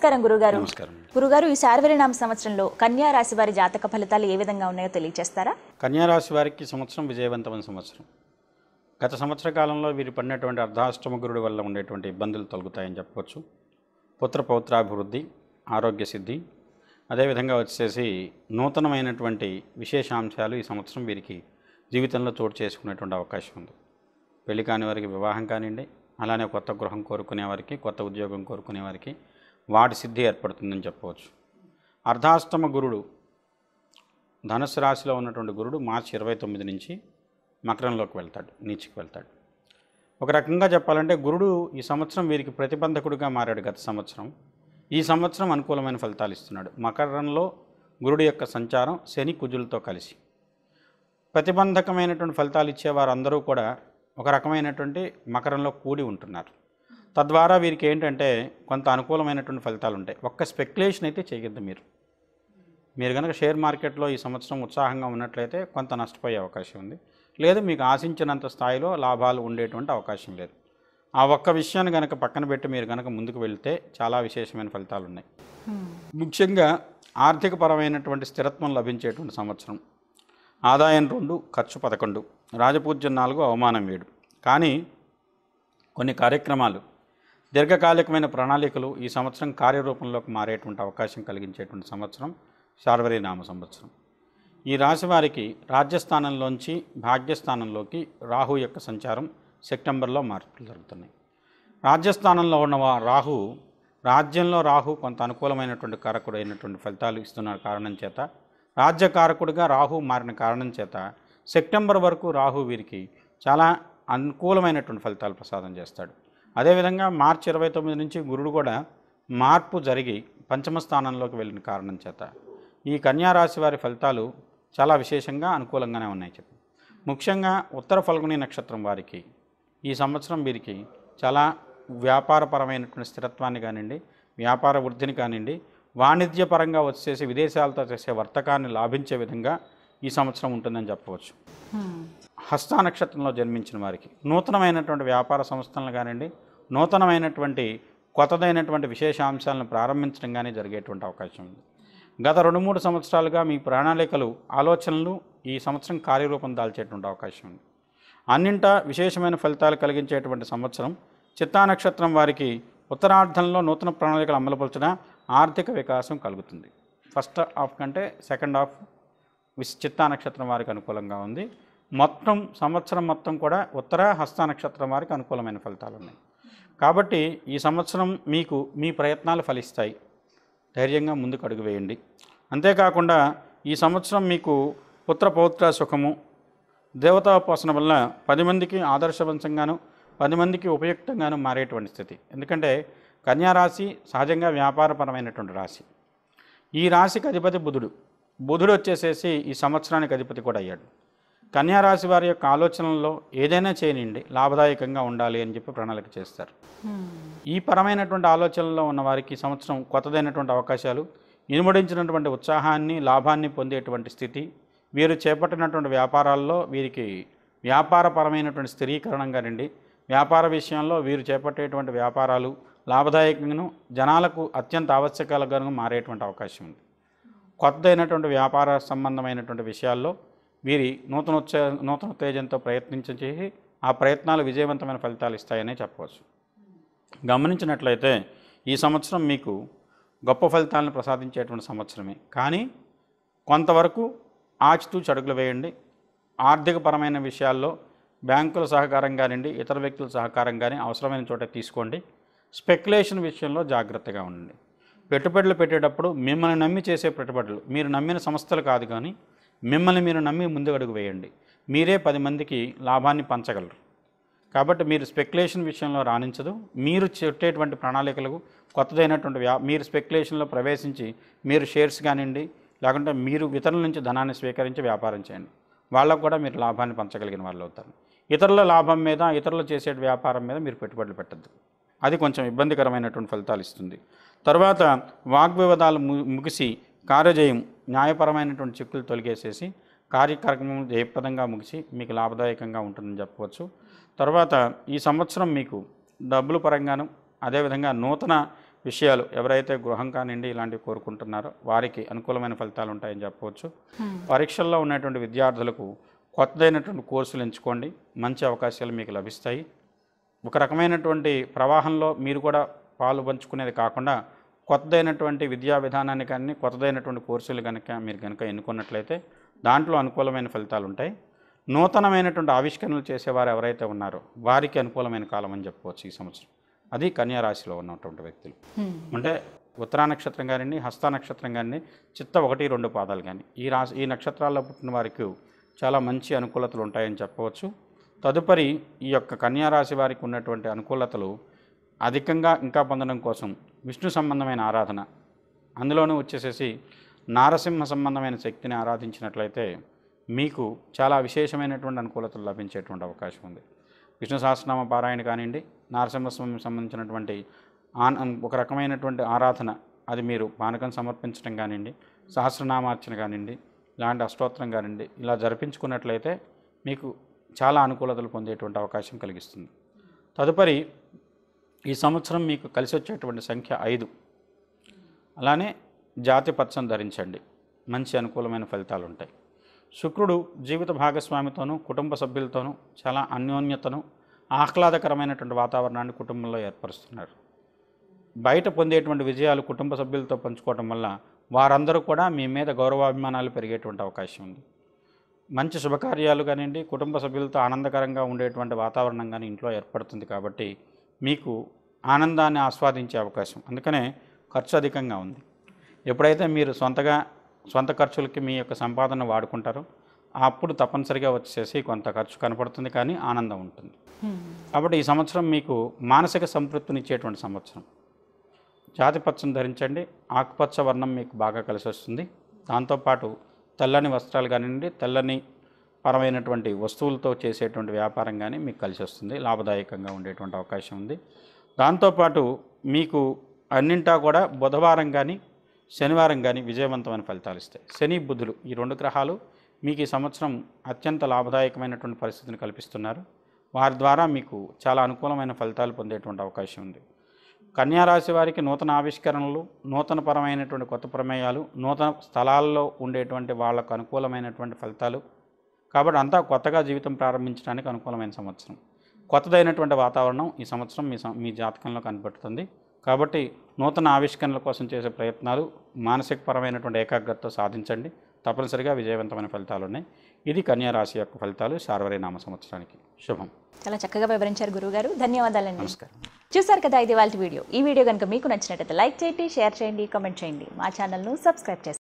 నమస్కారం గురుగారు నమస్కారం గురుగారు ఈ శార్వరినామ సంవత్సరంలో కన్యా రాశి వారి జాతక ఫలితాలు ఏ విధంగా ఉన్నాయో తెలియజేస్తారా కన్యారాశి వారికి సంవత్సరం విజయవంతమైన సంవత్సరం గత సంవత్సర కాలంలో వీరు పడినటువంటి అర్ధాష్టమ గురుడి వల్ల ఉండేటువంటి ఇబ్బందులు తొలగుతాయని చెప్పవచ్చు పుత్ర పౌత్రాభివృద్ధి ఆరోగ్య సిద్ధి అదేవిధంగా వచ్చేసి నూతనమైనటువంటి విశేషాంశాలు ఈ సంవత్సరం వీరికి జీవితంలో చోటు చేసుకునేటువంటి అవకాశం ఉంది పెళ్లి కాని వారికి వివాహం కానివ్వండి అలానే కొత్త గృహం కోరుకునే వారికి కొత్త ఉద్యోగం కోరుకునే వారికి వాటి సిద్ధి ఏర్పడుతుందని చెప్పవచ్చు అర్ధాష్టమ గురుడు ధనుసు రాశిలో ఉన్నటువంటి గురుడు మార్చి ఇరవై తొమ్మిది నుంచి మకరంలోకి వెళ్తాడు నీచికి వెళ్తాడు ఒక రకంగా చెప్పాలంటే గురుడు ఈ సంవత్సరం వీరికి ప్రతిబంధకుడిగా మారాడు గత సంవత్సరం ఈ సంవత్సరం అనుకూలమైన ఫలితాలు ఇస్తున్నాడు మకరంలో గురుడు యొక్క సంచారం శని కుజులతో కలిసి ప్రతిబంధకమైనటువంటి ఫలితాలు ఇచ్చేవారు అందరూ కూడా ఒక రకమైనటువంటి మకరంలో కూడి ఉంటున్నారు తద్వారా వీరికి ఏంటంటే కొంత అనుకూలమైనటువంటి ఫలితాలు ఉంటాయి ఒక్క స్పెక్యులేషన్ అయితే చేయొద్దు మీరు మీరు కనుక షేర్ మార్కెట్లో ఈ సంవత్సరం ఉత్సాహంగా ఉన్నట్లయితే కొంత నష్టపోయే అవకాశం ఉంది లేదు మీకు ఆశించినంత స్థాయిలో లాభాలు ఉండేటువంటి అవకాశం లేదు ఆ ఒక్క విషయాన్ని కనుక పక్కన పెట్టి మీరు కనుక ముందుకు వెళ్తే చాలా విశేషమైన ఫలితాలు ఉన్నాయి ముఖ్యంగా ఆర్థికపరమైనటువంటి స్థిరత్వం లభించేటువంటి సంవత్సరం ఆదాయం రెండు ఖర్చు పదకొండు రాజపూజ్యం నాలుగు అవమానం ఏడు కానీ కొన్ని కార్యక్రమాలు దీర్ఘకాలికమైన ప్రణాళికలు ఈ సంవత్సరం కార్యరూపంలోకి మారేటువంటి అవకాశం కలిగించేటువంటి సంవత్సరం శార్వరీనామ సంవత్సరం ఈ రాశి వారికి రాజ్యస్థానంలోంచి భాగ్యస్థానంలోకి రాహు యొక్క సంచారం సెప్టెంబర్లో మార్పులు జరుగుతున్నాయి రాజ్యస్థానంలో ఉన్న వా- రాహు రాజ్యంలో రాహు కొంత అనుకూలమైనటువంటి కారకుడు అయినటువంటి ఫలితాలు ఇస్తున్న కారణం చేత రాజ్యకారకుడిగా రాహు మారిన కారణం చేత సెప్టెంబర్ వరకు రాహు వీరికి చాలా అనుకూలమైనటువంటి ఫలితాలు ప్రసాదం చేస్తాడు అదేవిధంగా మార్చి ఇరవై తొమ్మిది నుంచి గురుడు కూడా మార్పు జరిగి పంచమ స్థానంలోకి వెళ్ళిన కారణం చేత ఈ కన్యా రాశి వారి ఫలితాలు చాలా విశేషంగా అనుకూలంగానే ఉన్నాయి చెప్పి ముఖ్యంగా ఉత్తర ఫల్గుని నక్షత్రం వారికి ఈ సంవత్సరం వీరికి చాలా వ్యాపారపరమైనటువంటి స్థిరత్వాన్ని కానివ్వండి వ్యాపార వృద్ధిని కానివ్వండి వాణిజ్యపరంగా వచ్చేసి విదేశాలతో చేసే వర్తకాన్ని లాభించే విధంగా ఈ సంవత్సరం ఉంటుందని చెప్పవచ్చు హస్త నక్షత్రంలో జన్మించిన వారికి నూతనమైనటువంటి వ్యాపార సంస్థలను కానివ్వండి నూతనమైనటువంటి కొత్తదైనటువంటి విశేషాంశాలను ప్రారంభించడం కానీ జరిగేటువంటి అవకాశం ఉంది గత రెండు మూడు సంవత్సరాలుగా మీ ప్రణాళికలు ఆలోచనలు ఈ సంవత్సరం కార్యరూపం దాల్చేటువంటి అవకాశం ఉంది అన్నింటా విశేషమైన ఫలితాలు కలిగించేటువంటి సంవత్సరం చిత్తా నక్షత్రం వారికి ఉత్తరార్ధంలో నూతన ప్రణాళికలు అమలుపరచిన ఆర్థిక వికాసం కలుగుతుంది ఫస్ట్ హాఫ్ కంటే సెకండ్ హాఫ్ విస్ చిత్తా నక్షత్రం వారికి అనుకూలంగా ఉంది మొత్తం సంవత్సరం మొత్తం కూడా ఉత్తర హస్త నక్షత్రం వారికి అనుకూలమైన ఫలితాలు ఉన్నాయి కాబట్టి ఈ సంవత్సరం మీకు మీ ప్రయత్నాలు ఫలిస్తాయి ధైర్యంగా ముందుకు అడుగు వేయండి అంతేకాకుండా ఈ సంవత్సరం మీకు పుత్ర పౌత్ర సుఖము దేవతాోపాసన వల్ల పది మందికి ఆదర్శవంతంగాను పది మందికి ఉపయుక్తంగాను మారేటువంటి స్థితి ఎందుకంటే కన్యారాశి సహజంగా వ్యాపారపరమైనటువంటి రాశి ఈ రాశికి అధిపతి బుధుడు బుధుడు వచ్చేసేసి ఈ సంవత్సరానికి అధిపతి కూడా అయ్యాడు కన్యారాశి వారి యొక్క ఆలోచనల్లో ఏదైనా చేయనివ్వండి లాభదాయకంగా ఉండాలి అని చెప్పి ప్రణాళిక చేస్తారు ఈ పరమైనటువంటి ఆలోచనలో ఉన్న వారికి ఈ సంవత్సరం కొత్తదైనటువంటి అవకాశాలు ఇనుమడించినటువంటి ఉత్సాహాన్ని లాభాన్ని పొందేటువంటి స్థితి వీరు చేపట్టినటువంటి వ్యాపారాల్లో వీరికి వ్యాపారపరమైనటువంటి స్థిరీకరణం కానివ్వండి వ్యాపార విషయంలో వీరు చేపట్టేటువంటి వ్యాపారాలు లాభదాయకంగాను జనాలకు అత్యంత ఆవశ్యకాలుగాను మారేటువంటి అవకాశం ఉంది కొత్తదైనటువంటి వ్యాపార సంబంధమైనటువంటి విషయాల్లో వీరి నూతన ఉత్సే నూతన ఉత్తేజంతో ప్రయత్నించి చేసి ఆ ప్రయత్నాలు విజయవంతమైన ఫలితాలు ఇస్తాయనే చెప్పవచ్చు గమనించినట్లయితే ఈ సంవత్సరం మీకు గొప్ప ఫలితాలను ప్రసాదించేటువంటి సంవత్సరమే కానీ కొంతవరకు ఆచితూ చడుగులు వేయండి ఆర్థికపరమైన విషయాల్లో బ్యాంకుల సహకారం కానివ్వండి ఇతర వ్యక్తుల సహకారం కానీ అవసరమైన చోట తీసుకోండి స్పెక్యులేషన్ విషయంలో జాగ్రత్తగా ఉండండి పెట్టుబడులు పెట్టేటప్పుడు మిమ్మల్ని నమ్మి చేసే పెట్టుబడులు మీరు నమ్మిన సంస్థలు కాదు కానీ మిమ్మల్ని మీరు నమ్మి ముందుకు అడుగు వేయండి మీరే పది మందికి లాభాన్ని పంచగలరు కాబట్టి మీరు స్పెక్యులేషన్ విషయంలో రాణించదు మీరు చుట్టేటువంటి ప్రణాళికలకు కొత్తదైనటువంటి వ్యా మీరు స్పెక్యులేషన్లో ప్రవేశించి మీరు షేర్స్ కానివ్వండి లేకుంటే మీరు ఇతరుల నుంచి ధనాన్ని స్వీకరించి వ్యాపారం చేయండి వాళ్ళకు కూడా మీరు లాభాన్ని పంచగలిగిన వాళ్ళు అవుతారు ఇతరుల లాభం మీద ఇతరులు చేసే వ్యాపారం మీద మీరు పెట్టుబడులు పెట్టద్దు అది కొంచెం ఇబ్బందికరమైనటువంటి ఫలితాలు ఇస్తుంది తర్వాత వాగ్వివాదాలు ము- ముగిసి కార్యజయం న్యాయపరమైనటువంటి చిక్కులు తొలగేసేసి కార్యక్రమం జయప్రదంగా ముగిసి మీకు లాభదాయకంగా ఉంటుందని చెప్పవచ్చు తర్వాత ఈ సంవత్సరం మీకు డబ్బుల పరంగాను అదేవిధంగా నూతన విషయాలు ఎవరైతే గృహం కానివ్వండి ఇలాంటివి కోరుకుంటున్నారో వారికి అనుకూలమైన ఫలితాలు ఉంటాయని చెప్పవచ్చు పరీక్షల్లో ఉన్నటువంటి విద్యార్థులకు కొత్తదైనటువంటి కోర్సులు ఎంచుకోండి మంచి అవకాశాలు మీకు లభిస్తాయి ఒక రకమైనటువంటి ప్రవాహంలో మీరు కూడా పాలు పంచుకునేది కాకుండా కొత్తదైనటువంటి విద్యా విధానాన్ని కానీ కొత్తదైనటువంటి కోర్సులు కనుక మీరు కనుక ఎన్నుకున్నట్లయితే దాంట్లో అనుకూలమైన ఫలితాలు ఉంటాయి నూతనమైనటువంటి ఆవిష్కరణలు చేసేవారు ఎవరైతే ఉన్నారో వారికి అనుకూలమైన కాలం అని చెప్పుకోవచ్చు ఈ సంవత్సరం అది కన్యా రాశిలో ఉన్నటువంటి వ్యక్తులు అంటే ఉత్తరా నక్షత్రం కానివ్వండి హస్త నక్షత్రం కానివ్వండి చిత్త ఒకటి రెండు పాదాలు కానీ ఈ రాశి ఈ నక్షత్రాల్లో పుట్టిన వారికి చాలా మంచి అనుకూలతలు ఉంటాయని చెప్పవచ్చు తదుపరి ఈ యొక్క కన్యా రాశి వారికి ఉన్నటువంటి అనుకూలతలు అధికంగా ఇంకా పొందడం కోసం విష్ణు సంబంధమైన ఆరాధన అందులోనూ వచ్చేసేసి నారసింహ సంబంధమైన శక్తిని ఆరాధించినట్లయితే మీకు చాలా విశేషమైనటువంటి అనుకూలతలు లభించేటువంటి అవకాశం ఉంది విష్ణు సహస్రనామ పారాయణ కానివ్వండి నారసింహస్వామికి సంబంధించినటువంటి ఆన్ ఒక రకమైనటువంటి ఆరాధన అది మీరు పానకం సమర్పించడం కానివ్వండి సహస్రనామార్చన కానివ్వండి ఇలాంటి అష్టోత్తరం కానివ్వండి ఇలా జరిపించుకున్నట్లయితే మీకు చాలా అనుకూలతలు పొందేటువంటి అవకాశం కలిగిస్తుంది తదుపరి ఈ సంవత్సరం మీకు కలిసి వచ్చేటువంటి సంఖ్య ఐదు అలానే జాతి పచ్చం ధరించండి మంచి అనుకూలమైన ఫలితాలు ఉంటాయి శుక్రుడు జీవిత భాగస్వామితోనూ కుటుంబ సభ్యులతోనూ చాలా అన్యోన్యతను ఆహ్లాదకరమైనటువంటి వాతావరణాన్ని కుటుంబంలో ఏర్పరుస్తున్నారు బయట పొందేటువంటి విజయాలు కుటుంబ సభ్యులతో పంచుకోవడం వల్ల వారందరూ కూడా మీ మీద గౌరవాభిమానాలు పెరిగేటువంటి అవకాశం ఉంది మంచి శుభకార్యాలు కానివ్వండి కుటుంబ సభ్యులతో ఆనందకరంగా ఉండేటువంటి వాతావరణం కానీ ఇంట్లో ఏర్పడుతుంది కాబట్టి మీకు ఆనందాన్ని ఆస్వాదించే అవకాశం అందుకనే ఖర్చు అధికంగా ఉంది ఎప్పుడైతే మీరు సొంతగా సొంత ఖర్చులకి మీ యొక్క సంపాదన వాడుకుంటారో అప్పుడు తప్పనిసరిగా వచ్చేసి కొంత ఖర్చు కనపడుతుంది కానీ ఆనందం ఉంటుంది కాబట్టి ఈ సంవత్సరం మీకు మానసిక సంతృప్తినిచ్చేటువంటి సంవత్సరం జాతిపచ్చను ధరించండి ఆకుపచ్చ వర్ణం మీకు బాగా కలిసి వస్తుంది దాంతోపాటు తెల్లని వస్త్రాలు కానివ్వండి తెల్లని పరమైనటువంటి వస్తువులతో చేసేటువంటి వ్యాపారం కానీ మీకు కలిసి వస్తుంది లాభదాయకంగా ఉండేటువంటి అవకాశం ఉంది దాంతోపాటు మీకు అన్నింటా కూడా బుధవారం కానీ శనివారం కానీ విజయవంతమైన ఫలితాలు ఇస్తాయి శని బుధులు ఈ రెండు గ్రహాలు మీకు ఈ సంవత్సరం అత్యంత లాభదాయకమైనటువంటి పరిస్థితిని కల్పిస్తున్నారు వారి ద్వారా మీకు చాలా అనుకూలమైన ఫలితాలు పొందేటువంటి అవకాశం ఉంది కన్యా రాశి వారికి నూతన ఆవిష్కరణలు నూతన పరమైనటువంటి కొత్త ప్రమేయాలు నూతన స్థలాల్లో ఉండేటువంటి వాళ్ళకు అనుకూలమైనటువంటి ఫలితాలు కాబట్టి అంతా కొత్తగా జీవితం ప్రారంభించడానికి అనుకూలమైన సంవత్సరం కొత్తదైనటువంటి వాతావరణం ఈ సంవత్సరం మీ సం- మీ జాతకంలో కనబడుతుంది కాబట్టి నూతన ఆవిష్కరణల కోసం చేసే ప్రయత్నాలు మానసిక పరమైనటువంటి ఏకాగ్రతతో సాధించండి తప్పనిసరిగా విజయవంతమైన ఫలితాలు ఉన్నాయి ఇది కన్యా రాశి యొక్క ఫలితాలు శార్వరి నామ సంవత్సరానికి శుభం చాలా చక్కగా వివరించారు గురువుగారు ధన్యవాదాలండి నమస్కారం చూసారు కదా ఇది వాళ్ళ వీడియో ఈ వీడియో కనుక మీకు నచ్చినట్లయితే లైక్ చేయండి షేర్ చేయండి కామెంట్ చేయండి మా ఛానల్ను సబ్స్క్రైబ్ చేయండి